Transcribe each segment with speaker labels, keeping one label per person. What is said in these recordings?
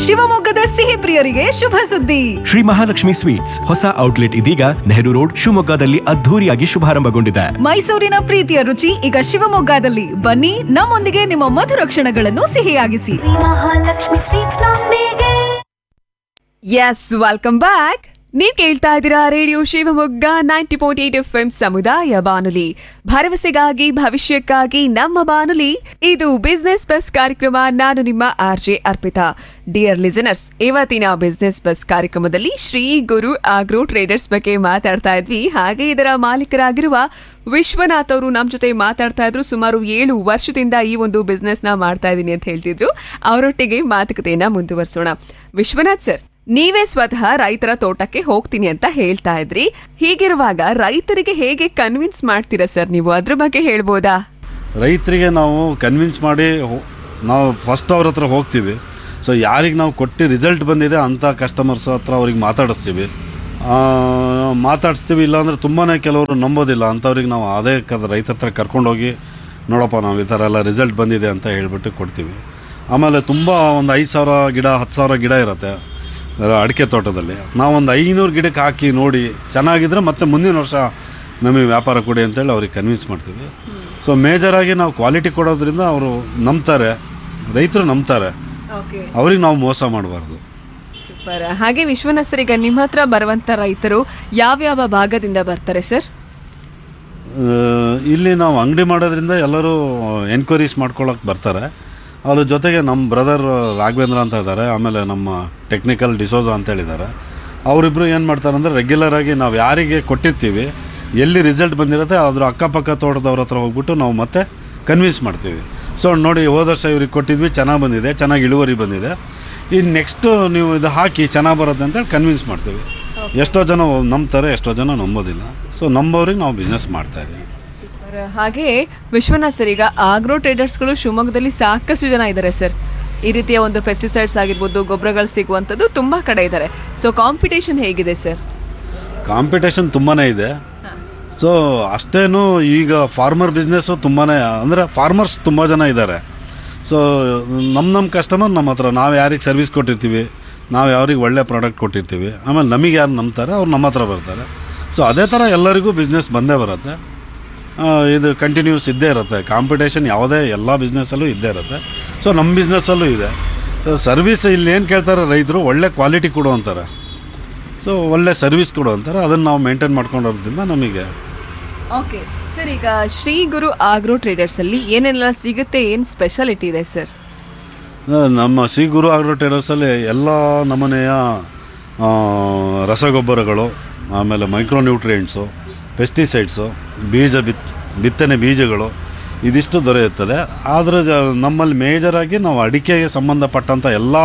Speaker 1: ಶಿವಮೊಗ್ಗದ ಸಿಹಿ ಪ್ರಿಯರಿಗೆ ಶುಭ ಸುದ್ದಿ
Speaker 2: ಶ್ರೀ ಮಹಾಲಕ್ಷ್ಮಿ ಸ್ವೀಟ್ಸ್ ಹೊಸ ಔಟ್ಲೆಟ್ ಇದೀಗ ನೆಹರು ರೋಡ್ ಶಿವಮೊಗ್ಗದಲ್ಲಿ ಅದ್ಧೂರಿಯಾಗಿ ಶುಭಾರಂಭಗೊಂಡಿದೆ
Speaker 1: ಮೈಸೂರಿನ ಪ್ರೀತಿಯ ರುಚಿ ಈಗ ಶಿವಮೊಗ್ಗದಲ್ಲಿ ಬನ್ನಿ ನಮ್ಮೊಂದಿಗೆ ನಿಮ್ಮ ಮಧುರ ಕ್ಷಣಗಳನ್ನು ಸಿಹಿಯಾಗಿಸಿ
Speaker 3: ಮಹಾಲಕ್ಷ್ಮಿ ಸ್ವೀಟ್ಸ್ ನೊಂದಿಗೆ
Speaker 4: ಎಸ್ ವೆಲ್ಕಮ್ ಬ್ಯಾಕ್ ನೀವ್ ಕೇಳ್ತಾ ಇದ್ದೀರಾ radio Shivamogga ninety point eight F M ಸಮುದಾಯ ಬಾನುಲಿ ಭರವಸೆಗಾಗಿ ಭವಿಷ್ಯಕ್ಕಾಗಿ ನಮ್ಮ ಬಾನುಲಿ ಇದು ಬಿಸ್ನೆಸ್ ಬಸ್ ಕಾರ್ಯಕ್ರಮ ನಾನು ನಿಮ್ಮ R J Arpita dear listeners ಇವತ್ತಿನ ಬಿಸ್ನೆಸ್ ಬಸ್ ಕಾರ್ಯಕ್ರಮದಲ್ಲಿ ಶ್ರೀ ಗುರು ಆಗ್ರೋ ಟ್ರೇಡರ್ಸ್ ಬಗ್ಗೆ ಮಾತಾಡ್ತಾ ಇದ್ವಿ ಹಾಗೆ ಇದರ ಮಾಲೀಕರಾಗಿರುವ ವಿಶ್ವನಾಥ್ ಅವರು ನಮ್ಮ ಜೊತೆ ಮಾತಾಡ್ತಾ ಇದ್ರು ಸುಮಾರು ಏಳು ವರ್ಷದಿಂದ ಈ ಒಂದು ಬಿಸ್ನೆಸ್ ನ ಮಾಡ್ತಾ ಇದ್ದೀನಿ ಅಂತ ಹೇಳ್ತಿದ್ರು ಅವರೊಟ್ಟಿಗೆ ಮಾತುಕತೆಯನ್ನ ಮುಂದುವರಿಸೋಣ ವಿಶ್ವನಾಥ್ ಸರ್ ನೀವೇ ಸ್ವತಃ ರೈತರ ತೋಟಕ್ಕೆ ಹೋಗ್ತೀನಿ ಅಂತ ಹೇಳ್ತಾ ಇದ್ರಿ ಹೀಗಿರುವಾಗ ರೈತರಿಗೆ ಹೇಗೆ ಕನ್ವಿನ್ಸ್ ಮಾಡ್ತೀರಾ ಸರ್ ನೀವು ಅದ್ರ ಬಗ್ಗೆ ಹೇಳ್ಬೋದಾ
Speaker 5: ರೈತರಿಗೆ ನಾವು ಕನ್ವಿನ್ಸ್ ಮಾಡಿ ಹೋ- ನಾವು ಫಸ್ಟ್ ಅವ್ರ ಹತ್ರ ಹೋಗ್ತೀವಿ ಸೊ ಯಾರಿಗೆ ನಾವು ಕೊಟ್ಟು ರಿಸಲ್ಟ್ ಬಂದಿದೆ ಅಂಥ ಕಸ್ಟಮರ್ಸ್ ಹತ್ರ ಅವ್ರಿಗೆ ಮಾತಾಡಿಸ್ತೀವಿ ಆ, ಮಾತಾಡಿಸ್ತೀವಿ ಇಲ್ಲಾಂದರೆ ತುಂಬಾ ಕೆಲವರು ನಂಬೋದಿಲ್ಲ ಅಂಥವ್ರಿಗೆ ನಾವು ಅದೇ ಕದ ರೈತರ ಹತ್ರ ಕರ್ಕೊಂಡೋಗಿ ನೋಡಪ್ಪ ನಾವು ಈ ಥರ ಎಲ್ಲ ರಿಸಲ್ಟ್ ಬಂದಿದೆ ಅಂತ ಹೇಳ್ಬಿಟ್ಟು ಕೊಡ್ತೀವಿ ಆಮೇಲೆ ತುಂಬ ಒಂದು ಐದು ಸಾವಿರ ಗಿಡ ಹತ್ತು ಸಾವಿರ ಗಿಡ ಇರುತ್ತೆ ಅಡಿಕೆ ತೋಟದಲ್ಲಿ ನಾವೊಂದು ಐನೂರು ಗಿಡಕ್ಕೆ ಹಾಕಿ ನೋಡಿ ಚೆನ್ನಾಗಿದ್ರೆ ಮತ್ತೆ ಮುಂದಿನ ವರ್ಷ ನಮಗೆ ವ್ಯಾಪಾರ ಕೊಡಿ ಅಂತೇಳಿ ಅವ್ರಿಗೆ ಕನ್ವಿನ್ಸ್ ಮಾಡ್ತೀವಿ ಸೊ ಮೇಜರಾಗಿ ನಾವು ಕ್ವಾಲಿಟಿ ಕೊಡೋದ್ರಿಂದ ಅವರು ನಂಬ್ತಾರೆ ರೈತರು ನಂಬ್ತಾರೆ ಅವ್ರಿಗೆ ನಾವು ಮೋಸ ಮಾಡಬಾರ್ದು
Speaker 4: ಸೂಪರ್ ಹಾಗೆ ವಿಶ್ವನಾಥ್ ಸರ್ ಈಗ ನಿಮ್ಮ ಹತ್ರ ಬರುವಂತ ರೈತರು ಯಾವ್ಯಾವ ಭಾಗದಿಂದ ಬರ್ತಾರೆ ಸರ್
Speaker 5: ಇಲ್ಲಿ ನಾವು ಅಂಗಡಿ ಮಾಡೋದ್ರಿಂದ ಎಲ್ಲರೂ ಎನ್ಕ್ವೈರೀಸ್ ಮಾಡ್ಕೊಳಕ್ಕೆ ಬರ್ತಾರೆ ಅದ್ರ ಜೊತೆಗೆ ನಮ್ಮ ಬ್ರದರ್ ರಾಘವೇಂದ್ರ ಅಂತ ಇದ್ದಾರೆ ಆಮೇಲೆ ನಮ್ಮ ಟೆಕ್ನಿಕಲ್ ಡಿಸೋಜಾ ಅಂತ ಹೇಳಿದ್ದಾರೆ ಅವರಿಬ್ಬರು ಏನು ಮಾಡ್ತಾರೆ ಅಂದರೆ ರೆಗ್ಯುಲರ್ ಆಗಿ ನಾವು ಯಾರಿಗೆ ಕೊಟ್ಟಿರ್ತೀವಿ ಎಲ್ಲಿ ರಿಸಲ್ಟ್ ಬಂದಿರುತ್ತೆ ಅದ್ರ ಅಕ್ಕಪಕ್ಕ ತೋಟದವ್ರ ಹತ್ರ ಹೋಗ್ಬಿಟ್ಟು ನಾವು ಮತ್ತೆ ಕನ್ವಿನ್ಸ್ ಮಾಡ್ತೀವಿ ಸೊ ನೋಡಿ ಹೋದ ವರ್ಷ ಇವ್ರಿಗೆ ಕೊಟ್ಟಿದ್ವಿ ಚೆನ್ನಾಗಿ ಬಂದಿದೆ ಚೆನ್ನಾಗಿ ಇಳುವರಿ ಬಂದಿದೆ ಇನ್ನು ನೆಕ್ಸ್ಟು ನೀವು ಇದು ಹಾಕಿ ಚೆನ್ನಾಗಿ ಬರುತ್ತೆ ಅಂತೇಳಿ ಕನ್ವಿನ್ಸ್ ಮಾಡ್ತೀವಿ ಎಷ್ಟೋ ಜನ ನಂಬ್ತಾರೆ ಎಷ್ಟೋ ಜನ ನಂಬೋದಿಲ್ಲ ಸೊ ನಂಬೋರಿಗೆ ನಾವು ಬಿಸ್ನೆಸ್ ಮಾಡ್ತಾ ಇದ್ದೀವಿ
Speaker 4: ಸರ್, ಹಾಗೆ ವಿಶ್ವನಾಥ್ ಸರ್ ಈಗ ಆಗ್ರೋ ಟ್ರೇಡರ್ಸ್ಗಳು ಶಿವಮೊಗ್ಗದಲ್ಲಿ ಸಾಕಷ್ಟು ಜನ ಇದ್ದಾರೆ ಸರ್ ಈ ರೀತಿಯ ಒಂದು ಪೆಸ್ಟಿಸೈಡ್ಸ್ ಆಗಿರ್ಬೋದು ಗೊಬ್ಬರಗಳು ಸಿಗುವಂಥದ್ದು ತುಂಬ ಕಡೆ ಇದ್ದಾರೆ ಸೊ ಕಾಂಪಿಟೇಷನ್ ಹೇಗಿದೆ ಸರ್
Speaker 5: ಕಾಂಪಿಟೇಷನ್ ತುಂಬಾ ಇದೆ ಸೊ ಅಷ್ಟೇನು ಈಗ ಫಾರ್ಮರ್ ಬಿಸ್ನೆಸ್ಸು ತುಂಬಾ ಅಂದರೆ ಫಾರ್ಮರ್ಸ್ ತುಂಬ ಜನ ಇದ್ದಾರೆ ಸೊ ನಮ್ಮ ನಮ್ಮ ಕಸ್ಟಮರ್ ನಮ್ಮ ಹತ್ರ ನಾವು ಯಾರಿಗೆ ಸರ್ವಿಸ್ ಕೊಟ್ಟಿರ್ತೀವಿ ನಾವು ಯಾರಿಗೆ ಒಳ್ಳೆ ಪ್ರಾಡಕ್ಟ್ ಕೊಟ್ಟಿರ್ತೀವಿ ಆಮೇಲೆ ನಮಗೆ ಯಾರು ನಂಬ್ತಾರೆ ಅವ್ರು ನಮ್ಮ ಹತ್ರ ಬರ್ತಾರೆ ಸೊ ಅದೇ ಥರ ಎಲ್ಲರಿಗೂ ಬಿಸ್ನೆಸ್ ಬಂದೇ ಬರುತ್ತೆ ಆ, ಇದು ಕಂಟಿನ್ಯೂಸ್ ಇದ್ದೇ ಇರುತ್ತೆ ಕಾಂಪಿಟೇಷನ್ ಯಾವುದೇ ಎಲ್ಲ ಬಿಸ್ನೆಸ್ಸಲ್ಲೂ ಇದ್ದೇ ಇರುತ್ತೆ ಸೊ ನಮ್ಮ ಬಿಸ್ನೆಸ್ಸಲ್ಲೂ ಇದೆ ಸರ್ವಿಸ್ ಇಲ್ಲಿ ಏನು ಕೇಳ್ತಾರೆ ರೈತರು ಒಳ್ಳೆ ಕ್ವಾಲಿಟಿ ಕೊಡು ಅಂತಾರೆ ಸೊ ಒಳ್ಳೆ ಸರ್ವಿಸ್ ಕೊಡು ಅಂತಾರೆ ಅದನ್ನು ನಾವು ಮೇಂಟೈನ್ ಮಾಡ್ಕೊಂಡೋದ್ರಿಂದ ನಮಗೆ
Speaker 4: ಓಕೆ ಸರ್ ಈಗ ಶ್ರೀ ಗುರು ಆಗ್ರೋ ಟ್ರೇಡರ್ಸ್ ಅಲ್ಲಿ ಏನೆಲ್ಲ ಸಿಗುತ್ತೆ ಏನು ಸ್ಪೆಷಾಲಿಟಿ ಇದೆ ಸರ್
Speaker 5: ಆ, ನಮ್ಮ ಶ್ರೀ ಗುರು ಆಗ್ರೋ ಟ್ರೇಡರ್ಸಲ್ಲಿ ಎಲ್ಲ ನಮೂನೆಯ ಆ, ರಸಗೊಬ್ಬರಗಳು ಆಮೇಲೆ ಮೈಕ್ರೋನ್ಯೂಟ್ರಿಯೆಂಟ್ಸು ಪೆಸ್ಟಿಸೈಡ್ಸು ಬೀಜ ಬಿತ್ ಬಿತ್ತನೆ ಬೀಜಗಳು ಇದಿಷ್ಟು ದೊರೆಯುತ್ತದೆ ಆದರೆ ಜ- ನಮ್ಮಲ್ಲಿ ಮೇಜರಾಗಿ ನಾವು ಅಡಿಕೆಗೆ ಸಂಬಂಧಪಟ್ಟಂಥ ಎಲ್ಲ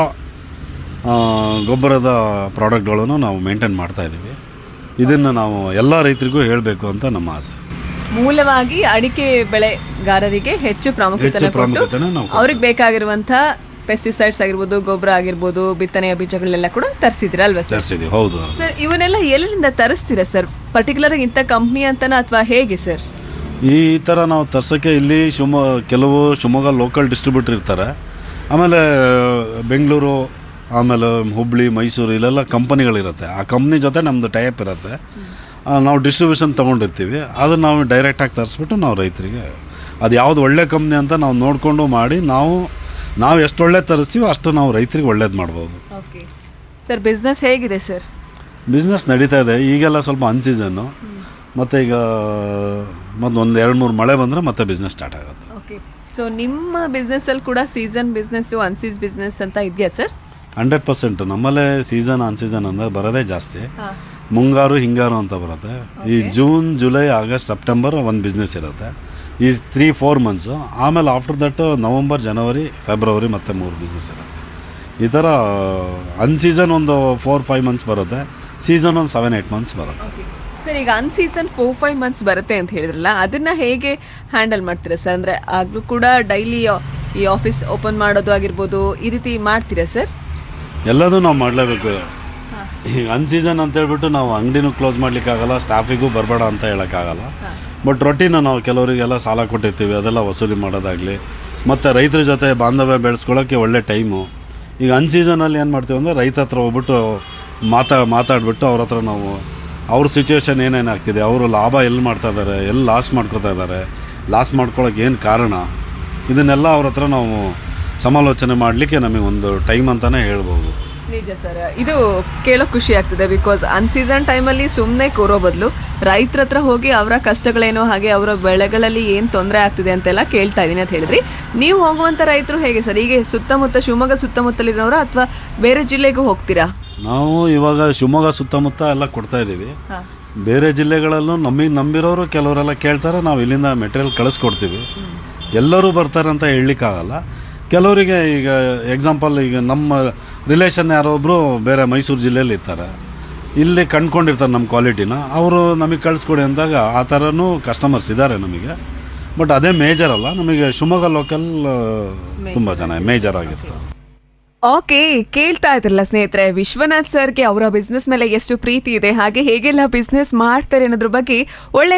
Speaker 5: ಆ, ಗೊಬ್ಬರದ ಪ್ರಾಡಕ್ಟ್ಗಳನ್ನು ನಾವು ಮೇಂಟೈನ್ ಮಾಡ್ತಾ ಇದ್ದೀವಿ ಇದನ್ನು ನಾವು ಎಲ್ಲ ರೈತರಿಗೂ ಹೇಳಬೇಕು ಅಂತ ನಮ್ಮ ಆಸೆ
Speaker 4: ಮೂಲವಾಗಿ ಅಡಿಕೆ ಬೆಳೆಗಾರರಿಗೆ ಹೆಚ್ಚು ಪ್ರಾಮುಖ್ಯತೆ
Speaker 5: ಹೆಚ್ಚು
Speaker 4: ಕೊಟ್ಟು
Speaker 5: ಪ್ರಾಮುಖ್ಯತೆನ ನಾವು ಕೊಡ್ತೀವಿ.
Speaker 4: ಅವ್ರಿಗೆ ಬೇಕಾಗಿರುವಂತ ಪೆಸ್ಟಿಸೈಡ್ಸ್ ಆಗಿರ್ಬೋದು ಗೊಬ್ಬರ ಆಗಿರ್ಬೋದು ಬಿತ್ತನೆಯ ಬೀಜಗಳೆಲ್ಲ ಕೂಡ ತರಿಸಿದ್ರ ಅಲ್ವಾ ಸರ್
Speaker 5: ತರಿಸಿದ್ದೀವಿ ಹೌದು
Speaker 4: ಸರ್ ಇವನ್ನೆಲ್ಲ ಎಲ್ಲಿಂದ ತರಿಸ್ತೀರಾ ಸರ್ ಪರ್ಟಿಕ್ಯುಲರ್ ಇಂಥ ಕಂಪ್ನಿ ಅಂತನ ಅಥವಾ ಹೇಗೆ ಸರ್
Speaker 5: ಈ ಥರ ನಾವು ತರ್ಸೋಕ್ಕೆ ಇಲ್ಲಿ ಶಿವಮೊಗ್ಗ ಕೆಲವು ಶಿವಮೊಗ್ಗ ಲೋಕಲ್ ಡಿಸ್ಟ್ರಿಬ್ಯೂಟರ್ ಇರ್ತಾರೆ ಆಮೇಲೆ ಬೆಂಗಳೂರು ಆಮೇಲೆ ಹುಬ್ಳಿ ಮೈಸೂರು ಇಲ್ಲೆಲ್ಲ ಕಂಪನಿಗಳಿರುತ್ತೆ ಆ ಕಂಪ್ನಿ ಜೊತೆ ನಮ್ಮದು ಟೈಪ್ ಇರುತ್ತೆ ಆ, ನಾವು ಡಿಸ್ಟ್ರಿಬ್ಯೂಷನ್ ತೊಗೊಂಡಿರ್ತೀವಿ ಅದನ್ನು ನಾವು ಡೈರೆಕ್ಟಾಗಿ ತರಿಸ್ಬಿಟ್ಟು ನಾವು ರೈತರಿಗೆ ಅದು ಯಾವ್ದು ಒಳ್ಳೆ ಕಂಪ್ನಿ ಅಂತ ನಾವು ನೋಡಿಕೊಂಡು ಮಾಡಿ ನಾವು ನಾವು ಎಷ್ಟು ಒಳ್ಳೇದು ತರಿಸ್ತೀವೋ ಅಷ್ಟು ನಾವು ರೈತರಿಗೆ ಒಳ್ಳೇದು ಮಾಡ್ಬೋದು
Speaker 4: ಓಕೆ ಸರ್ ಬಿಸ್ನೆಸ್ ಹೇಗಿದೆ ಸರ್
Speaker 5: ಬಿಸ್ನೆಸ್ ನಡೀತಾ ಇದೆ ಈಗೆಲ್ಲ ಸ್ವಲ್ಪ ಅನ್ಸೀಸನ್ನು ಮತ್ತು ಈಗ ಮತ್ತು ಒಂದು ಎರಡು ಮೂರು ಮಳೆ ಬಂದರೆ ಮತ್ತೆ ಬಿಸ್ನೆಸ್ ಸ್ಟಾರ್ಟ್ ಆಗುತ್ತೆ
Speaker 4: ಓಕೆ ಸೊ ನಿಮ್ಮ ಬಿಸ್ನೆಸ್ ಅಲ್ಲಿ ಕೂಡ ಸೀಸನ್ ಬಿಸ್ನೆಸ್ ಅನ್ಸೀಸ್ ಬಿಸ್ನೆಸ್ ಅಂತ ಇದೆಯಾ ಸರ್
Speaker 5: ಹಂಡ್ರೆಡ್ ಪರ್ಸೆಂಟ್ ನಮ್ಮಲ್ಲೇ ಸೀಸನ್ ಆನ್ ಸೀಸನ್ ಅಂದರೆ ಬರೋದೇ ಜಾಸ್ತಿ ಮುಂಗಾರು ಹಿಂಗಾರು ಅಂತ ಬರುತ್ತೆ ಈ ಜೂನ್ ಜುಲೈ ಆಗಸ್ಟ್ ಸೆಪ್ಟೆಂಬರ್ ಒಂದು ಬಿಸ್ನೆಸ್ ಇರುತ್ತೆ ಈ ತ್ರೀ ಫೋರ್ ಮಂತ್ಸು ಆಮೇಲೆ after that November January February ಮತ್ತೆ ಮೂರು ಬಿಸ್ನೆಸ್ ಇರುತ್ತೆ ಈ ಥರ ಅನ್ಸೀಸನ್ ಒಂದು ಫೋರ್ ಫೈವ್ ಮಂತ್ಸ್ ಬರುತ್ತೆ ಸೀಸನ್ ಒಂದು ಸೆವೆನ್ ಏಯ್ಟ್ ಮಂತ್ಸ್ ಬರುತ್ತೆ
Speaker 4: ಸರ್ ಈಗ unseason four five months ಬರುತ್ತೆ ಅಂತ ಹೇಳಿದ್ರಲ್ಲ ಅದನ್ನ ಹೇಗೆ ಹ್ಯಾಂಡಲ್ ಮಾಡ್ತೀರಾ ಸರ್ ಅಂದ್ರೆ ಆಗ್ಲೂ ಕೂಡ ಡೈಲಿ ಈ ಆಫೀಸ್ ಓಪನ್ ಮಾಡೋದು ಆಗಿರ್ಬೋದು ಈ ರೀತಿ ಮಾಡ್ತೀರಾ ಸರ್
Speaker 5: ಎಲ್ಲದೂ ನಾವು ಮಾಡಲೇಬೇಕು ಈಗ ಅನ್ಸೀಸನ್ ಅಂತ ಹೇಳ್ಬಿಟ್ಟು ನಾವು ಅಂಗಡಿನೂ ಕ್ಲೋಸ್ ಮಾಡ್ಲಿಕ್ಕಾಗಲ್ಲ ಸ್ಟಾಫಿಗೂ ಬರಬೇಡ ಅಂತ ಹೇಳೋಕ್ಕಾಗಲ್ಲ ಬಟ್ ರೊಟೀನು ನಾವು ಕೆಲವರಿಗೆಲ್ಲ ಸಾಲ ಕೊಟ್ಟಿರ್ತೀವಿ ಅದೆಲ್ಲ ವಸೂಲಿ ಮಾಡೋದಾಗಲಿ ಮತ್ತು ರೈತರ ಜೊತೆ ಬಾಂಧವ್ಯ ಬೆಳೆಸ್ಕೊಳ್ಳೋಕ್ಕೆ ಒಳ್ಳೆ ಟೈಮು ಈಗ ಅನ್ ಸೀಸನಲ್ಲಿ ಏನು ಮಾಡ್ತೀವಿ ಅಂದರೆ ರೈತ ಹತ್ರ ಹೋಗ್ಬಿಟ್ಟು ಮಾತಾ ಮಾತಾಡ್ಬಿಟ್ಟು ಅವ್ರ ಹತ್ರ ನಾವು ಅವ್ರ ಸಿಚುವೇಶನ್ ಏನೇನು ಆಗ್ತಿದೆ ಅವರು ಲಾಭ ಎಲ್ಲಿ ಮಾಡ್ತಾ ಇದ್ದಾರೆ ಎಲ್ಲಿ ಲಾಸ್ ಮಾಡ್ಕೋತಾ ಇದ್ದಾರೆ ಲಾಸ್ ಮಾಡ್ಕೊಳಕ್ಕೆ ಏನು ಕಾರಣ ಇದನ್ನೆಲ್ಲ ಅವ್ರ ಹತ್ರ ನಾವು ಸಮಾಲೋಚನೆ ಮಾಡಲಿಕ್ಕೆ ನಮಗೆ ಒಂದು ಟೈಮ್ ಅಂತಲೇ ಹೇಳ್ಬೋದು
Speaker 4: ನಿಜ ಸರ್ ಇದು ಕೇಳೋಕ್ ಖುಷಿ ಆಗ್ತಿದೆ ಬಿಕಾಸ್ ಅನ್ ಸೀಸನ್ ಟೈಮಲ್ಲಿ ಸುಮ್ಮನೆ ಕೂರೋ ಬದಲು ರೈತರ ಹತ್ರ ಹೋಗಿ ಅವರ ಕಷ್ಟಗಳೇನು ಹಾಗೆ ಅವರ ಬೆಳೆಗಳಲ್ಲಿ ಏನು ತೊಂದರೆ ಆಗ್ತಿದೆ ಅಂತೆಲ್ಲ ಕೇಳ್ತಾ ಇದೀನಿ ಅಂತ ಹೇಳಿದ್ರಿ ನೀವು ಹೋಗುವಂತ ರೈತರು ಹೇಗೆ ಸರ್ ಹೀಗೆ ಸುತ್ತಮುತ್ತ ಶಿವಮೊಗ್ಗ ಸುತ್ತಮುತ್ತಲಿರೋರ ಅಥವಾ ಬೇರೆ ಜಿಲ್ಲೆಗೂ ಹೋಗ್ತೀರಾ
Speaker 5: ನಾವು ಇವಾಗ ಶಿವಮೊಗ್ಗ ಸುತ್ತಮುತ್ತ ಎಲ್ಲ ಕೊಡ್ತಾ ಇದ್ದೀವಿ ಬೇರೆ ಜಿಲ್ಲೆಗಳಲ್ಲೂ ನಮಗೆ ನಂಬಿರೋರು ಕೆಲವರೆಲ್ಲ ಕೇಳ್ತಾರೆ ನಾವು ಇಲ್ಲಿಂದ ಮೆಟೀರಿಯಲ್ ಕಳಿಸ್ಕೊಡ್ತೀವಿ ಎಲ್ಲರೂ ಬರ್ತಾರೆ ಅಂತ ಹೇಳಲಿಕ್ಕಾಗಲ್ಲ ಕೆಲವರಿಗೆ ಈಗ ಎಕ್ಸಾಂಪಲ್ ಈಗ ನಮ್ಮ ರಿಲೇಷನ್ ಯಾರೋ ಒಬ್ಬರು ಬೇರೆ ಮೈಸೂರು ಜಿಲ್ಲೆಯಲ್ಲಿ ಇರ್ತಾರೆ ಇಲ್ಲಿ ಕಂಡ್ಕೊಂಡಿರ್ತಾರೆ ನಮ್ಮ ಕ್ವಾಲಿಟಿನ ಅವರು ನಮಗೆ ಕಳಿಸ್ಕೊಡಿ ಅಂದಾಗ ಆ ಥರನೂ ಕಸ್ಟಮರ್ಸ್ ಇದ್ದಾರೆ ನಮಗೆ ಬಟ್ ಅದೇ ಮೇಜರ್ ಅಲ್ಲ ನಮಗೆ ಶಿವಮೊಗ್ಗ ಲೋಕಲ್ ತುಂಬ ಜನ ಮೇಜರ್ ಆಗಿರ್ತಾರೆ
Speaker 4: ಓಕೆ ಕೇಳ್ತಾ ಇದ್ರಲ್ಲ ಸ್ನೇಹಿತರೆ ವಿಶ್ವನಾಥ್ ಸರ್ಗೆ ಅವರ ಬಿಸ್ನೆಸ್ ಮೇಲೆ ಎಷ್ಟು ಪ್ರೀತಿ ಇದೆ ಹಾಗೆ ಹೇಗೆಲ್ಲ ಬಿಸ್ನೆಸ್ ಮಾಡ್ತಾರೆ ಅನ್ನೋದ್ರ ಬಗ್ಗೆ ಒಳ್ಳೆ